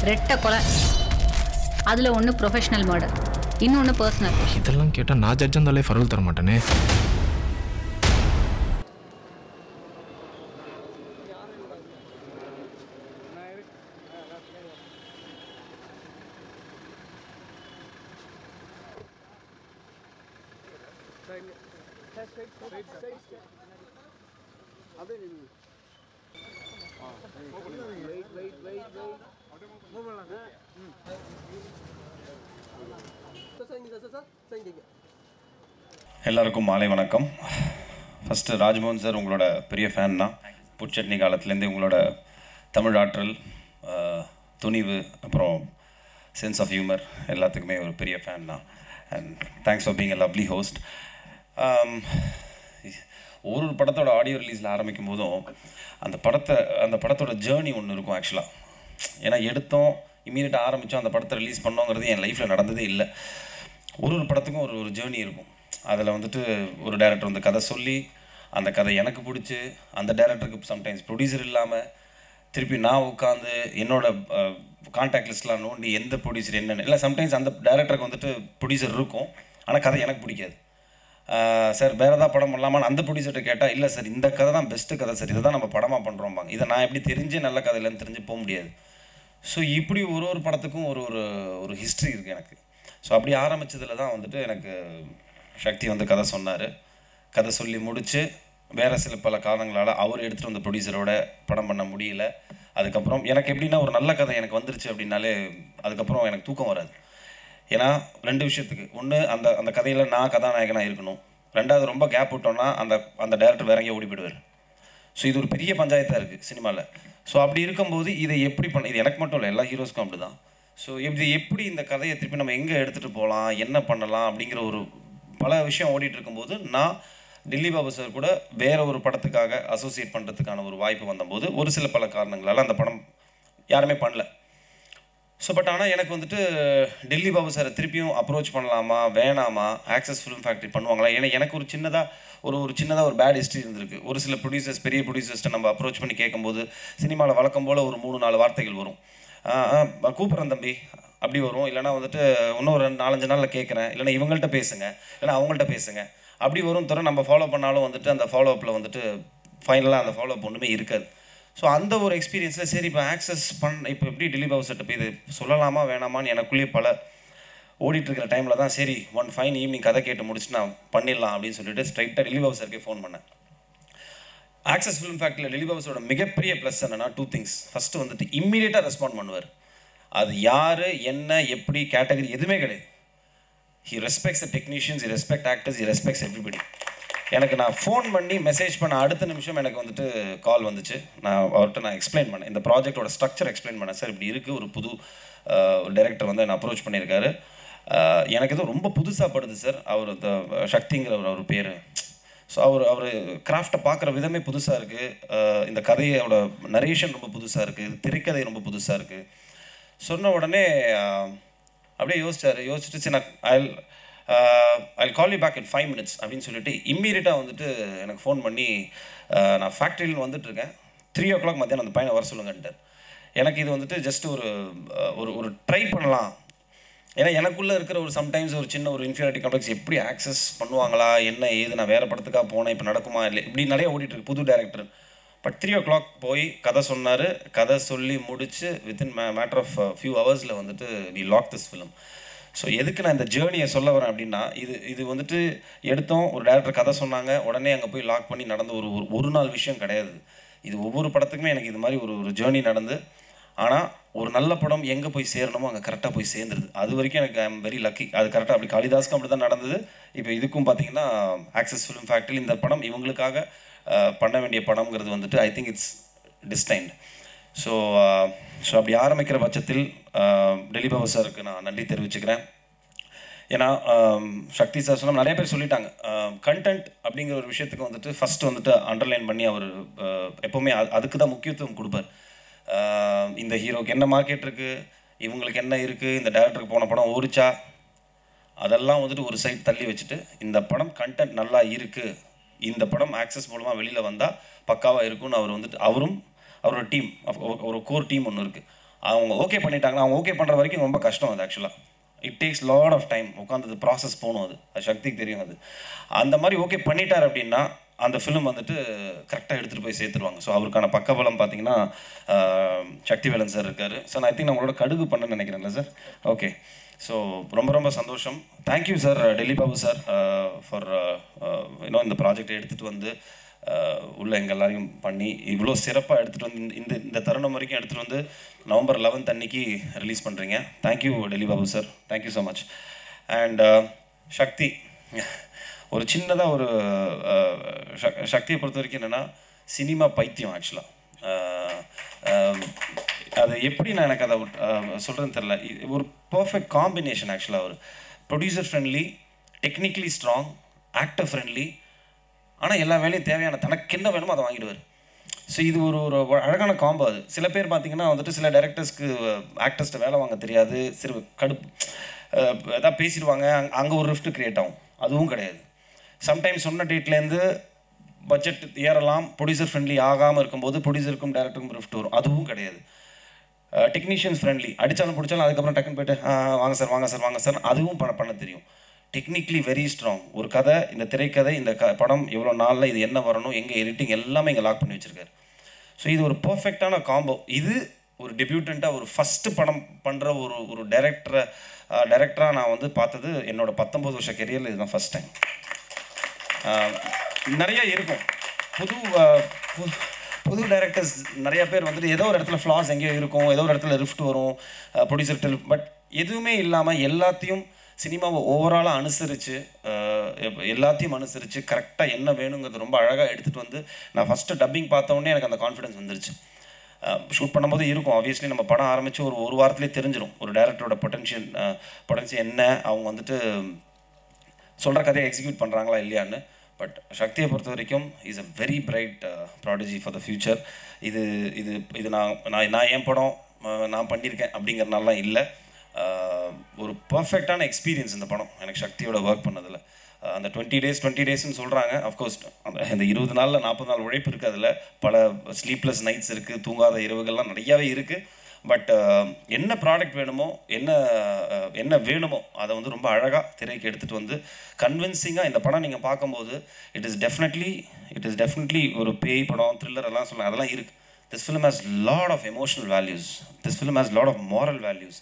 ரெட்டை கொலை அதில் ஒன்று ப்ரொஃபஷனல் மர்டர் இன்னொன்று பர்சனல் இதெல்லாம் கேட்டால் நான் ஜட்ஜ் இருந்தாலே ஃபரல் தர மாட்டேனே எல்லாருக்கும் மாலை வணக்கம் ஃபஸ்ட்டு ராஜ்மோகன் சார் உங்களோட பெரிய ஃபேன் தான் புட்சட்னி காலத்துலேருந்தே உங்களோட தமிழ் ஆற்றல் ஆஹ், துணிவு அப்புறம் சென்ஸ் ஆஃப் ஹியூமர் எல்லாத்துக்குமே ஒரு பெரிய ஃபேன் தான் and thanks for being a lovely host ஒரு ஒரு படத்தோட ஆடியோ ரிலீஸில் ஆரம்பிக்கும் போதும் அந்த படத்தை அந்த படத்தோட ஜேர்னி ஒன்று இருக்கும் ஆக்சுவலாக ஏன்னா எடுத்தோம் இமீடியட்டாக ஆரம்பித்தோம் அந்த படத்தை ரிலீஸ் பண்ணோங்கிறது என் லைஃப்பில் நடந்ததே இல்லை ஒரு ஒரு படத்துக்கும் ஒரு ஒரு ஜேர்னி இருக்கும் அதில் வந்துட்டு ஒரு டேரக்டர் வந்து கதை சொல்லி அந்த கதை எனக்கு பிடிச்சி அந்த டேரக்டருக்கு சம்டைம்ஸ் ப்ரொடியூசர் இல்லாமல் திருப்பி நான் உட்காந்து என்னோட கான்டாக்ட் லிஸ்ட்லாம் நோண்டி எந்த ப்ரொடியூசர் என்னென்னு இல்லை சம்டைம்ஸ் அந்த டேரக்டருக்கு வந்துட்டு ப்ரொடியூசர் இருக்கும் ஆனால் கதை எனக்கு பிடிக்காது சார் வேறு ஏதாவது படம் பண்ணலாமான்னு அந்த ப்ரொடியூசர்கிட்ட கேட்டால் இல்லை சார் இந்த கதை தான் பெஸ்ட்டு கதை சார் இதை தான் நம்ம படமாக பண்ணுறோம்பாங்க இதை நான் எப்படி தெரிஞ்சு நல்ல கதை இல்லைன்னு தெரிஞ்சு போக முடியாது ஸோ இப்படி ஒரு ஒரு படத்துக்கும் ஒரு ஒரு ஒரு ஹிஸ்ட்ரி இருக்குது எனக்கு ஸோ அப்படி ஆரம்பிச்சதுல தான் வந்துட்டு எனக்கு சக்தி வந்து கதை சொன்னார் கதை சொல்லி முடித்து வேறு சில பல காரணங்களால் அவர் எடுத்துகிட்டு வந்த ப்ரொடியூசரோட படம் பண்ண முடியல அதுக்கப்புறம் எனக்கு எப்படின்னா ஒரு நல்ல கதை எனக்கு வந்துருச்சு அப்படின்னாலே அதுக்கப்புறம் எனக்கு தூக்கம் வராது ஏன்னா ரெண்டு விஷயத்துக்கு ஒன்று அந்த அந்த கதையில் நான் கதாநாயகனாக இருக்கணும் ரெண்டாவது ரொம்ப கேப் விட்டோன்னா அந்த அந்த டேரக்டர் வேற எங்கேயோ ஓடி போயிடுவார் ஸோ இது ஒரு பெரிய பஞ்சாயத்தாக இருக்குது சினிமாவில் ஸோ அப்படி இருக்கும்போது இதை எப்படி பண்ண இது எனக்கு மட்டும் இல்லை எல்லா ஹீரோஸ்க்கும் அப்படி தான் ஸோ இது எப்படி இந்த கதையை திருப்பி நம்ம எங்கே எடுத்துகிட்டு போகலாம் என்ன பண்ணலாம் அப்படிங்கிற ஒரு பல விஷயம் ஓடிட்டு இருக்கும்போது நான் டில்லி பாபு சார் கூட வேற ஒரு படத்துக்காக அசோசியேட் பண்ணுறதுக்கான ஒரு வாய்ப்பு வந்தபோது ஒரு சில பல காரணங்களால் அந்த படம் யாருமே பண்ணல ஸோ பட் ஆனால் எனக்கு வந்துட்டு டெல்லி பாபு சாரை திருப்பியும் அப்ரோச் பண்ணலாமா வேணாமா ஆக்சஸ் ஃபிலிம் ஃபேக்ட்ரி பண்ணுவாங்களா ஏன்னா எனக்கு ஒரு சின்னதாக ஒரு ஒரு சின்னதாக ஒரு பேட் ஹிஸ்ட்ரி இருந்திருக்கு ஒரு சில ப்ரொடியூசர்ஸ் பெரிய ப்ரொடியூசர்ஸ்ட்டை நம்ம அப்ரோச் பண்ணி கேட்கும்போது சினிமாவில் வழக்கம் போல் ஒரு மூணு நாலு வார்த்தைகள் வரும் ஆ, ஆ, கூப்பிட்றேன் தம்பி அப்படி வரும் இல்லைனா வந்துட்டு இன்னும் ஒரு நாலஞ்சு நாளில் கேட்குறேன் இல்லைனா இவங்கள்ட்ட பேசுங்க இல்லைனா அவங்கள்ட்ட பேசுங்க அப்படி வரும் தவிர நம்ம ஃபாலோ பண்ணாலும் வந்துட்டு அந்த ஃபாலோ அப்பில் வந்துட்டு ஃபைனலாக அந்த ஃபாலோ அப் ஒன்றுமே இருக்காது ஸோ அந்த ஒரு எக்ஸ்பீரியன்ஸில் சரி இப்போ ஆக்சஸ் பண்ண இப்போ எப்படி டெல்லி பாபு சட்டை போய் இது சொல்லலாமா வேணாமான்னு எனக்குள்ளேயே பல ஓடிட்டு இருக்கிற டைமில் தான் சரி ஒன் ஃபைன் ஈவினிங் கதை கேட்டு முடிச்சுட்டு நான் பண்ணிடலாம் அப்படின்னு சொல்லிட்டு ஸ்ட்ரைட்டாக டெல்லி பாபு சாருக்கே ஃபோன் பண்ணேன் ஆக்சஸ் ஃபிலிம் ஃபேக்ட்ரியில் டெல்லி பாபுஸோட மிகப்பெரிய ப்ளஸ் என்னன்னா டூ திங்ஸ் ஃபஸ்ட்டு வந்துட்டு இம்மீடியட்டாக ரெஸ்பாண்ட் பண்ணுவார் அது யார் என்ன எப்படி கேட்டகரி எதுவுமே கிடையாது he respects the technicians he respect actors he respects everybody எனக்கு நான் ஃபோன் பண்ணி மெசேஜ் பண்ண அடுத்த நிமிஷம் எனக்கு வந்துட்டு கால் வந்துச்சு நான் அவர்கிட்ட நான் எக்ஸ்பிளைன் பண்ணேன் இந்த ப்ராஜெக்டோட ஸ்ட்ரக்சர் எக்ஸ்பிளைன் பண்ணேன் சார் இப்படி இருக்குது ஒரு புது ஆஹ், ஒரு டைரக்டர் வந்து என்ன அப்ரோச் பண்ணியிருக்காரு ஆஹ், எனக்கு இது ரொம்ப புதுசாக படுது சார் அவர் இந்த சக்திங்கிறவர் அவர் பேர் ஸோ அவர் அவர் கிராஃப்டை பார்க்குற விதமே புதுசாக இருக்குது இந்த கதையோட நரேஷன் ரொம்ப புதுசாக இருக்குது திரைக்கதை ரொம்ப புதுசாக இருக்குது சொன்ன உடனே ஆஹ், அப்படியே யோசிச்சாரு யோசிச்சுட்டு சரி நான் I'll I call you back in five minutes அப்படின்னு சொல்லிட்டு இம்மீடியட்டாக வந்துட்டு எனக்கு ஃபோன் பண்ணி ஆஹ், நான் ஃபேக்ட்ரியில் வந்துட்டு இருக்கேன் த்ரீ ஓ கிளாக் மத்தியானம் அந்த பையனை வர சொல்லுங்கன்ட்டார் எனக்கு இது வந்துட்டு ஜஸ்ட் ஒரு ஆஹ், ஒரு ஒரு ட்ரை பண்ணலாம் ஏன்னா எனக்குள்ளே இருக்கிற ஒரு சம்டைம்ஸ் ஒரு சின்ன ஒரு இன்ஃபீரியாரிட்டி காம்ப்ளெக்ஸ் எப்படி ஆக்சஸ் பண்ணுவாங்களா என்ன ஏது நான் வேறு படத்துக்காக போனேன் இப்போ நடக்குமா இல்லை இப்படி நிறைய ஓடிட்டு இருக்கு புது director but three o'clock போய் கதை சொன்னார் கதை சொல்லி முடிச்சு வித்தின் மேட்டர் ஆஃப் ஃபியூ ஹவர்ஸில் வந்துட்டு we lock this film so எதுக்கு நான் இந்த ஜேர்னியை சொல்ல வரேன் அப்படின்னா இது இது வந்துட்டு எடுத்தோம் ஒரு டேரக்டர் கதை சொன்னாங்க உடனே அங்கே போய் லாக் பண்ணி நடந்த ஒரு ஒரு- ஒரு நாள் விஷயம் கிடையாது இது ஒவ்வொரு படத்துக்குமே எனக்கு இது மாதிரி ஒரு ஒரு ஜேர்னி நடந்து ஆனால் ஒரு நல்ல படம் எங்கே போய் சேரணுமோ அங்கே கரெக்டாக போய் சேர்ந்துருது அது வரைக்கும் எனக்கு ஐ எம் வெரி லக்கி அது கரெக்டாக அப்படி காளிதாஸ்க்கும் அப்படி தான் நடந்தது இப்போ இதுக்கும் பார்த்தீங்கன்னா ஆக்சஸ் ஃபிலிம் ஃபேக்ட்ரி இந்த படம் இவங்களுக்காக அஹ், பண்ண வேண்டிய படம்ங்கிறது வந்துட்டு I think it's destined so so அப்படி ஆரம்பிக்கிற பட்சத்தில் அஹ், டெல்லி பாபு சாருக்கு நான் நன்றி தெரிவிச்சுக்கிறேன் ஏன்னா ஆம், சக்தி சார் சொன்ன நிறைய பேர் சொல்லிட்டாங்க கண்டென்ட் அப்படிங்கிற ஒரு விஷயத்துக்கு வந்துட்டு ஃபர்ஸ்ட் வந்துட்டு அண்டர்லைன் பண்ணி அவர் எப்போவுமே அது- அதுக்கு தான் முக்கியத்துவம் கொடுப்பார் ஆஹ், இந்த ஹீரோக்கு என்ன மார்க்கெட் இருக்குது இவங்களுக்கு என்ன இருக்குது இந்த டேரக்டருக்கு போன படம் ஓடிச்சா அதெல்லாம் வந்துட்டு ஒரு சைட் தள்ளி வச்சுட்டு இந்த படம் கண்டென்ட் நல்லா இருக்குது இந்த படம் ஆக்சஸ் மூலமாக வெளியில் வந்தால் பக்காவாக இருக்கும்னு அவர் வந்துட்டு அவரும் அவரோட டீம் ஒரு கோர் டீம் ஒன்று இருக்குது அவங்க ஓகே பண்ணிட்டாங்கன்னா அவங்க ஓகே பண்ணுற வரைக்கும் ரொம்ப கஷ்டம் அது ஆக்சுவலாக it takes lot of time உட்காந்து ப்ராசஸ் போகணும் அது அது சக்திக்கு தெரியும் அது அந்த மாதிரி ஓகே பண்ணிட்டார் அப்படின்னா அந்த ஃபிலிம் வந்துட்டு கரெக்டாக எடுத்துகிட்டு போய் சேர்த்துருவாங்க ஸோ அவருக்கான பக்கபலம் பார்த்தீங்கன்னா ஆஹ், சக்திவேலன் சார் இருக்கார் ஸோ நான் ஐ திங்க் நான் உங்களோட கடுகு பண்ணேன்னு நினைக்கிறேன்ல சார் ஓகே ஸோ ரொம்ப ரொம்ப சந்தோஷம் thank you sir Delhi Babu sir for இன்னும் இந்த ப்ராஜெக்ட் எடுத்துகிட்டு வந்து ஆஹ், உள்ள எங்கள் எல்லாரையும் பண்ணி இவ்வளோ சிறப்பாக எடுத்துகிட்டு வந்து இந்த- இந்த இந்த தருணம் வரைக்கும் எடுத்துகிட்டு வந்து நவம்பர் லெவன்த் அன்னைக்கு ரிலீஸ் பண்ணுறீங்க thank you Delhi Babu sir thank you so much and Sakthi ஒரு சின்னதாக ஒரு அஹ், சக்- சக்தியை பொறுத்த வரைக்கும் என்னென்னா சினிமா பைத்தியம் ஆக்சுவலாக அது எப்படி நான் எனக்கு அதை சொல்கிறேன்னு தெரில இது ஒரு பர்ஃபெக்ட் காம்பினேஷன் ஆக்சுவலாக ஒரு producer friendly technically strong actor friendly ஆனால் எல்லா வேலையும் தேவையான தனக்கு என்ன வேணுமோ அதை வாங்கிடுவார் ஸோ இது ஒரு ஒரு அழகான காம்போ அது சில பேர் பார்த்தீங்கன்னா வந்துட்டு சில டேரக்டர்ஸ்க்கு ஆக்டர்ஸ்ட்டு வேலை வாங்க தெரியாது சிறு கடுப்பு அஹ், ஏதாவது பேசிடுவாங்க அங்கே ஒரு ரிஃப்ட் கிரியேட் ஆகும் அதுவும் கிடையாது சம்டைம்ஸ் சொன்ன டேட்லேருந்து பட்ஜெட் ஏறலாம் ப்ரொடியூசர் ஃப்ரெண்ட்லி ஆகாமல் இருக்கும்போது ப்ரொடியூசருக்கும் டேரக்டருக்கும் ரிஃப்ட் வரும் அதுவும் கிடையாது டெக்னீஷியன்ஸ் ஃப்ரெண்ட்லி அடித்தாலும் பிடிச்சாலும் அதுக்கப்புறம் டக்குன்னு போயிட்டு "ஆ, வாங்க சார் வாங்க சார் வாங்க சார் அதுவும் பண்ண பண்ண தெரியும் டெக்னிக்கலி வெரி ஸ்ட்ராங் ஒரு கதை இந்த திரைக்கதை இந்த க படம் எவ்வளோ நாளில் இது என்ன வரணும் எங்கே எடிட்டிங் எல்லாமே இங்கே லாக் பண்ணி வச்சிருக்காரு ஸோ இது ஒரு பர்ஃபெக்டான காம்போ இது ஒரு டெபியூட்டண்ட்டாக ஒரு ஃபஸ்ட்டு படம் பண்ணுற ஒரு ஒரு டைரக்டரை டைரக்டராக நான் வந்து பார்த்தது என்னோட பத்தொம்பது வருஷ கெரியரில் இதுதான் ஃபஸ்ட் டைம் நிறைய இருக்கும் புது ஆஹ், புது- புது டைரக்டர்ஸ் நிறைய பேர் வந்துட்டு ஏதோ ஒரு இடத்துல ஃப்ளாஸ் எங்கேயோ இருக்கும் ஏதோ ஒரு இடத்துல ரிஃப்ட் வரும் ப்ரொடியூசர் பட் எதுவுமே இல்லாமல் எல்லாத்தையும் சினிமாவை ஓவராலாக அனுசரித்து எல்லாத்தையும் அனுசரித்து கரெக்டாக என்ன வேணுங்கிறது ரொம்ப அழகாக எடுத்துகிட்டு வந்து நான் ஃபஸ்ட்டு டப்பிங் பார்த்த உடனே எனக்கு அந்த கான்ஃபிடன்ஸ் வந்துருச்சு ஷூட் பண்ணும்போது இருக்கும் ஆப்வியஸ்லி நம்ம படம் ஆரம்பித்து ஒரு ஒரு வாரத்துலேயே தெரிஞ்சிடும் ஒரு டேரக்டரோட பொட்டன்ஷியல் பொட்டன்ஷியல் என்ன அவங்க வந்துட்டு சொல்கிற கதையை எக்ஸிக்யூட் பண்ணுறாங்களா இல்லையான்னு பட் சக்தியை பொறுத்த வரைக்கும் is a very bright prodigy for the future இது இது இது நான் நான் நான் என் படம் அஹ், நான் பண்ணியிருக்கேன் அப்படிங்கிறனாலாம் இல்லை அஹ், ஒரு பர்ஃபெக்டான எக்ஸ்பீரியன்ஸ் இந்த படம் எனக்கு சக்தியோட ஒர்க் பண்ணதில் அந்த டுவெண்ட்டி டேஸ் டுவெண்ட்டி டேஸ்னு சொல்கிறாங்க அஃப்கோர்ஸ் அந்த இந்த இருபது நாளில் நாற்பது நாள் உழைப்பு இருக்குது அதில் பல ஸ்லீப்லெஸ் நைட்ஸ் இருக்குது தூங்காத இரவுகள்லாம் நிறையாவே இருக்குது பட் என்ன ப்ராடக்ட் வேணுமோ என்ன அஹ், என்ன வேணுமோ அதை வந்து ரொம்ப அழகாக திரைக்கு எடுத்துகிட்டு வந்து கன்வின்சிங்காக இந்த படம் நீங்கள் பார்க்கும்போது it is definitely it is definitely ஒரு பேய் படம் த்ரில்லர் எல்லாம் சொல்லலாம் அதெல்லாம் இருக்குது this film has lot of emotional values this film has lot of moral values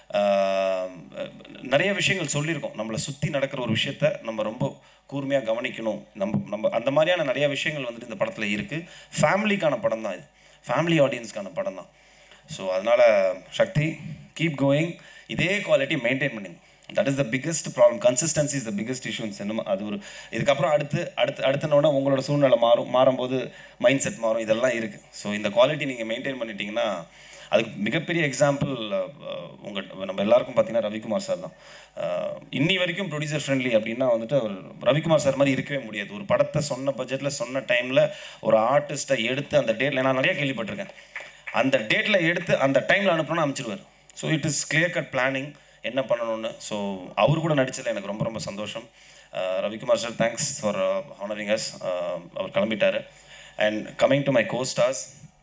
நிறைய விஷயங்கள் சொல்லியிருக்கோம் நம்மளை சுற்றி நடக்கிற ஒரு விஷயத்த நம்ம ரொம்ப கூர்மையாக கவனிக்கணும் நம்ம நம்ம அந்த மாதிரியான நிறைய விஷயங்கள் வந்துட்டு இந்த படத்தில் இருக்குது ஃபேமிலிக்கான படம் தான் இது ஃபேமிலி ஆடியன்ஸ்க்கான படம் தான் ஸோ அதனால் சக்தி கீப் கோயிங் இதே குவாலிட்டி மெயின்டைன் பண்ணுங்க that is the biggest problem consistency is the biggest issue in cinema அது ஒரு இதுக்கப்புறம் அடுத்து அடுத்து அடுத்தனோட உங்களோட சூழ்நிலை மாறும் மாறும்போது மைண்ட் செட் மாறும் இதெல்லாம் இருக்குது ஸோ இந்த குவாலிட்டி நீங்கள் மெயின்டைன் பண்ணிட்டீங்கன்னா அதுக்கு மிகப்பெரிய எக்ஸாம்பிள் உங்கள் நம்ம எல்லாருக்கும் பார்த்தீங்கன்னா ரவிக்குமார் சார் தான் அஹ், இன்னி வரைக்கும் ப்ரொடியூசர் ஃப்ரெண்ட்லி அப்படின்னா வந்துட்டு அவர் ரவிக்குமார் சார் மாதிரி இருக்கவே முடியாது ஒரு படத்தை சொன்ன பட்ஜெட்டில் சொன்ன டைமில் ஒரு ஆர்டிஸ்ட்டை எடுத்து அந்த டேட்டில் நான் நிறைய கேள்விப்பட்டிருக்கேன் அந்த டேட்டில் எடுத்து அந்த டைமில் அனுப்பணும்னு அனுப்பிச்சிடுவார் so it is clear cut planning என்ன பண்ணணும்னு ஸோ அவர் கூட நடிச்சதில் எனக்கு ரொம்ப ரொம்ப சந்தோஷம் அஹ், Ravikumar sir thanks for honouring us அவர் கிளம்பிட்டார் and coming to my co stars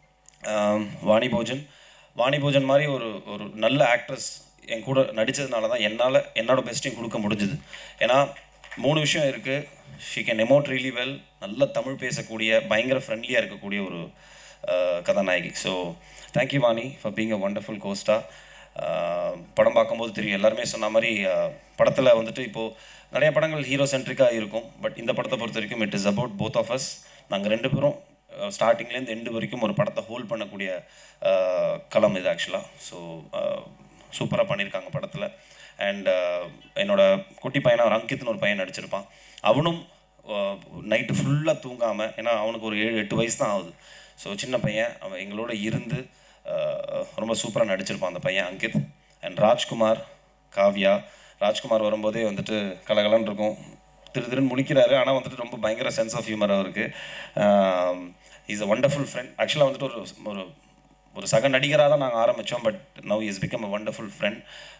Vani Bhojan Vani Bhojan மாதிரி ஒரு ஒரு நல்ல ஆக்ட்ரஸ் என் கூட நடித்ததுனால தான் என்னால் என்னோட பெஸ்ட்டையும் கொடுக்க முடிஞ்சுது ஏன்னா மூணு விஷயம் இருக்குது she can emote really well நல்ல தமிழ் பேசக்கூடிய பயங்கர ஃப்ரெண்ட்லியாக இருக்கக்கூடிய ஒரு அஹ், கதாநாயகி so thank you Vani for being a wonderful costar படம் பார்க்கும்போது தெரியும் எல்லாருமே சொன்ன மாதிரி படத்தில் வந்துட்டு இப்போது நிறைய படங்கள் ஹீரோ சென்ட்ரிக்காக இருக்கும் பட் இந்த படத்தை பொறுத்த வரைக்கும் it is about both of us நாங்கள் ரெண்டு பேரும் ஸ்டார்டிங்லேருந்து எண்டு வரைக்கும் ஒரு படத்தை ஹோல்ட் பண்ணக்கூடிய அஹ், களம் இது ஆக்சுவலாக ஸோ சூப்பராக பண்ணியிருக்காங்க படத்தில் அண்ட் என்னோட குட்டி பையனா ஒரு அங்கித்னு ஒரு பையன் நடிச்சிருப்பான் அவனும் நைட்டு ஃபுல்லாக தூங்காமல் ஏன்னா அவனுக்கு ஒரு ஏழு எட்டு வயசு தான் ஆகுது ஸோ சின்ன பையன் அவன் எங்களோட இருந்து அஹ், ரொம்ப சூப்பராக நடிச்சிருப்பான் அந்த பையன் அங்கித் அண்ட் ராஜ்குமார் காவ்யா ராஜ்குமார் வரும்போதே வந்துட்டு கலகலன்னு இருக்கும் திரு திருன்னு முழிக்கிறாரு ஆனால் வந்துட்டு ரொம்ப பயங்கர சென்ஸ் ஆஃப் ஹியூமர் அவருக்கு இஸ் அ வண்டர்ஃபுல் ஃப்ரெண்ட் ஆக்சுவலாக வந்துட்டு ஒரு ஒரு ஒரு சக நடிகராக தான் நாங்கள் ஆரம்பித்தோம் but now is become a wonderful friend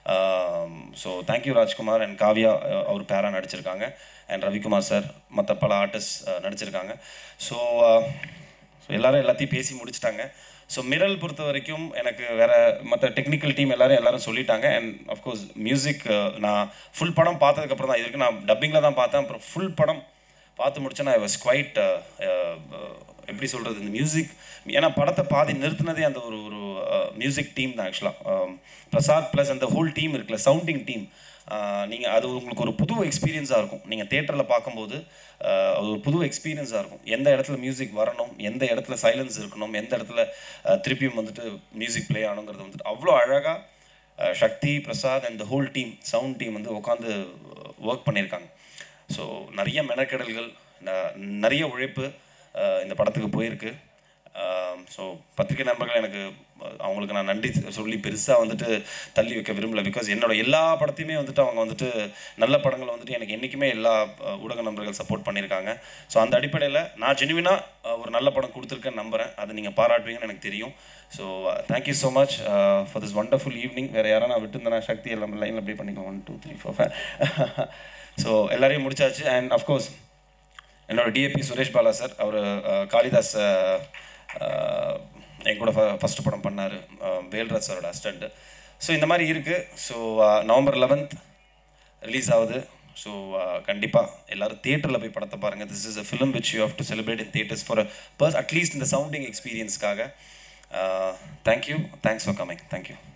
so thank you Rajkumar and Kavya அஹ், அவர் பேரா நடிச்சிருக்காங்க அண்ட் ரவிக்குமார் சார் மற்ற பல ஆர்டிஸ்ட் நடிச்சிருக்காங்க ஸோ ஸோ எல்லாரும் எல்லாத்தையும் பேசி முடிச்சிட்டாங்க ஸோ மிரல் பொறுத்த வரைக்கும் எனக்கு வேற மற்ற டெக்னிக்கல் டீம் எல்லாரும் எல்லாரும் சொல்லிட்டாங்க அண்ட் அஃப்கோர்ஸ் மியூசிக் நான் ஃபுல் படம் பார்த்ததுக்கப்புறம் தான் இது வரைக்கும் நான் டப்பிங்கில் தான் பார்த்தேன் அப்புறம் ஃபுல் படம் பார்த்து முடிச்சேன் ஐ வாஸ் குவைட் எப்படி சொல்கிறது இந்த மியூசிக் ஏன்னா படத்தை பாதி நிறுத்தினதே அந்த ஒரு ஒரு மியூசிக் டீம் தான் ஆக்சுவலாக பிரசாத் ப்ளஸ் அந்த ஹோல் டீம் இருக்குல்ல சவுண்டிங் டீம் நீங்கள் அது உங்களுக்கு ஒரு புது எக்ஸ்பீரியன்ஸாக இருக்கும் நீங்கள் தேட்டரில் பார்க்கும்போது ஆஹ், அது ஒரு புது எக்ஸ்பீரியன்ஸாக இருக்கும் எந்த இடத்துல மியூசிக் வரணும் எந்த இடத்துல சைலன்ஸ் இருக்கணும் எந்த இடத்துல ஆஹ், திருப்பியும் வந்துட்டு மியூசிக் ப்ளே ஆகணுங்கிறது வந்துட்டு அவ்வளோ அழகாக Sakthi Prasad and whole team sound team வந்து உட்காந்து ஒர்க் பண்ணியிருக்காங்க ஸோ நிறைய மெனக்கெடல்கள் ந- நிறைய உழைப்பு ஆஹ், இந்த படத்துக்கு போயிருக்கு ஸோ பத்திரிகை நண்பர்கள் எனக்கு அஹ், அவங்களுக்கு நான் நன்றி சொல்லி பெருசாக வந்துட்டு தள்ளி வைக்க விரும்பல பிகாஸ் என்னோட எல்லா படத்தையுமே வந்துட்டு அவங்க வந்துட்டு நல்ல படங்களை வந்துட்டு எனக்கு என்றைக்குமே எல்லா அஹ், ஊடக நண்பர்கள் சப்போர்ட் பண்ணியிருக்காங்க ஸோ அந்த அடிப்படையில் நான் ஜெனுவினாக ஒரு நல்ல படம் கொடுத்துருக்கேன்னு நம்புகிறேன் அதை நீங்கள் பாராட்டுவீங்கன்னு எனக்கு தெரியும் so thank you so much for this wonderful evening வேறு யாரும் நான் விட்டுருந்தேனா சக்தி எல்லாம் லைனில் ப்ளே பண்ணிக்கலாம் one two three four five so எல்லாரையும் முடிச்சாச்சு அண்ட் அஃப்கோர்ஸ் என்னோட டிஏபி சுரேஷ் பாலா சார் அவர் காளிதாஸ் அஹ், அஹ், என் கூட ஃபஸ்ட்டு படம் பண்ணார் வேல்ராஜ் சாரோட அசிஸ்டண்ட்டு ஸோ இந்த மாதிரி இருக்குது ஸோ நவம்பர் லெவன்த் ரிலீஸ் ஆகுது ஸோ கண்டிப்பாக எல்லாரும் தியேட்டரில் போய் படத்தை பாருங்கள் this is a film which you have to celebrate in theatres for purse at least இந்த சவுண்டிங் எக்ஸ்பீரியன்ஸ்க்காக thank you thanks for coming thank you